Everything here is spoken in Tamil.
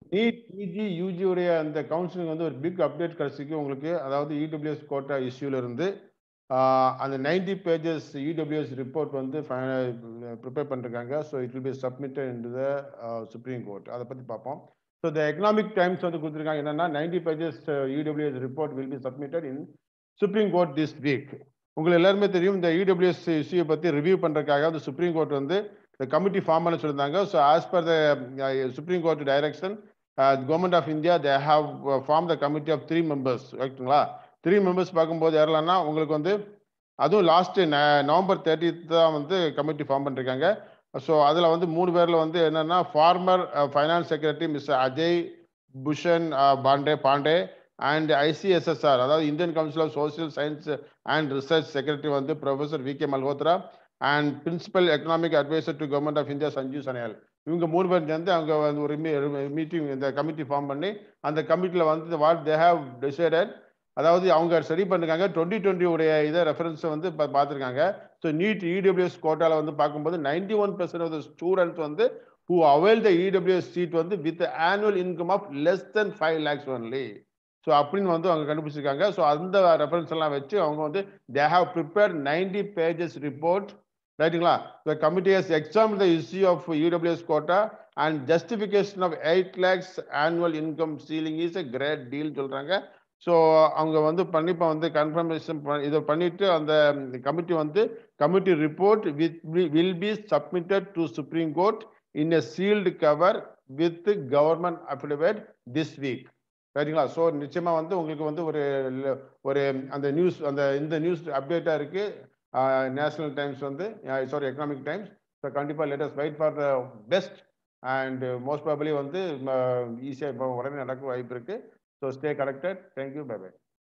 நீட் பிஜி யூஜி உடைய அந்த கவுன்சிலிங் வந்து ஒரு பிக் அப்டேட் கிடைச்சிக்கு உங்களுக்கு அதாவது இடபிள்யூஎஸ் கோட்டா இஷ்யூல இருந்து ஆஹ், அந்த நைன்டி பேஜஸ் இடபிள்யூஎஸ் ரிப்போர்ட் வந்து ப்ரிப்பேர் பண்ணிருக்காங்க so it will be submitted in the Supreme Court அதை பற்றி பார்ப்போம் ஸோ த எக்கனாமிக் டைம்ஸ் வந்து கொடுத்துருக்காங்க என்னன்னா ninety pages EWS report will be submitted in Supreme Court this week உங்களுக்கு எல்லாருமே தெரியும் இந்த இடபிள்யூஎஸ் இஷ்யூ பற்றி ரிவ்யூ பண்ணுறதுக்காக அந்த சுப்ரீம் கோர்ட் வந்து இந்த கமிட்டி ஃபார்ம் பண்ண சொல்லியிருந்தாங்க so as per the Supreme Court direction government of India they have form the committee of three members ஓகேங்களா த்ரீ மெம்பர்ஸ் பார்க்கும்போது யாரெல்லாம்னா உங்களுக்கு வந்து அதுவும் லாஸ்ட் நவம்பர் தேர்ட்டித் தான் வந்து கமிட்டி ஃபார்ம் பண்ணிருக்காங்க ஸோ அதில் வந்து மூணு பேரில் வந்து என்னன்னா former finance secretary mister Ajay Bhushan Pandey Pandey and ICSSR அதாவது Indian council of social science and research secretary வந்து professor V K Malhotra and principal economic adviser to government of India Sanjeev Sanyal இவங்க மூணு பேர் சேர்ந்து அவங்க வந்து ஒரு மீட்டிங் இந்த கமிட்டி ஃபார்ம் பண்ணி அந்த கமிட்டியில் வந்து வாட் தே ஹேவ் டிசைடட் அதாவது அவங்க சரி பண்ணிருக்காங்க டுவெண்ட்டி டுவெண்ட்டி உடைய இதை ரெஃபரன்ஸ் வந்து பா- பார்த்திருக்காங்க ஸோ நீட் இடபிள்யூஎஸ் கோட்டால வந்து பார்க்கும்போது ninety one percent of the students வந்து who avail the EWS seat வந்து with annual income of less than five lakhs only so அப்படின்னு வந்து அவங்க கண்டுபிடிச்சிருக்காங்க ஸோ அந்த ரெஃபரன்ஸ் எல்லாம் வச்சு அவங்க வந்து they have prepare ninety pages report ரைட்டுங்களா the committee has exam the issue of EWS quota and justification of eight lakhs annual income ceiling is a great deal சொல்றாங்க ஸோ அவங்க வந்து பண்ணி இப்போ வந்து கன்ஃபர்மேஷன் இதை பண்ணிட்டு அந்த கமிட்டி வந்து committee report with will be submitted to Supreme Court in a sealed cover with government affidavit this week ரைட்டுங்களா ஸோ நிச்சயமா வந்து உங்களுக்கு வந்து ஒரு ல- ஒரு அந்த நியூஸ் அந்த இந்த நியூஸ் அப்டேட்டா இருக்கு நேஷனல் டைம்ஸ் வந்து சாரி எக்கனாமிக் டைம்ஸ் ஸோ கண்டிப்பாக latest wait for the best and most probably வந்து ஈஸியாக இப்போ உடனே நடக்க வாய்ப்பு இருக்கு so stay connected thank you bye by